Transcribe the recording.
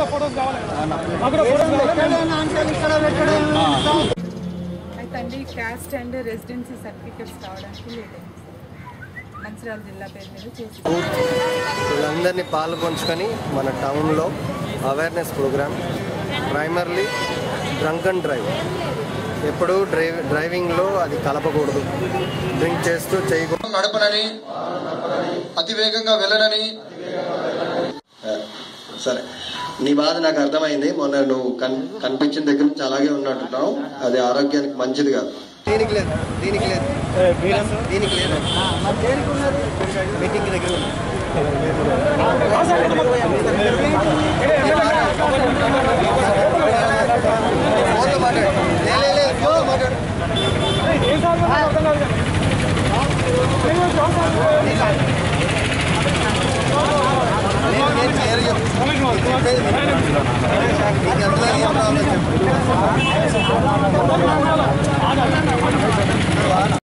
కూడా ఫోటోస్ కావాలి మాకు కూడా ఫోటోస్ కావాలి అయితే అండి క్యాస్ట్ అండ్ రెసిడెన్సీ సర్టిఫికెట్స్ రావడానికి లేట్ అయింది మంచిర్యాల జిల్లా పేరు మీద చేసి వీళ్ళందరినీ పాలు పంచుకొని మన టౌన్లో awareness program primarily drunk and drive ఎప్పుడు డ్రైవ్ డ్రైవింగ్లో అది కలపకూడదు డ్రింక్ చేస్తూ చేయకూడదు నడపనని అతి వేగంగా వెళ్ళనని సరే నీ బాధ నాకు అర్థమైంది మొన్న నువ్వు కన్ కనిపించిన దగ్గర నుంచి అలాగే ఉన్నట్టున్నావు అది ఆరోగ్యానికి మంచిది కాదు దీనికి లేదు దీనికి లేదు దీనికి లేదు మీటింగ్ దగ్గర ఉంది. ఫోన్లో మాట్లాడు. లే, లే, లే, ఫోన్లో మాట్లాడు. ఏం సార్ నాకు అర్థం కాదు కానీ. నేను నేను క్లియర్గా చెప్తాను. చెప్పేది విను. నీకు అందులో ఏం ప్రాబ్లం చెప్పు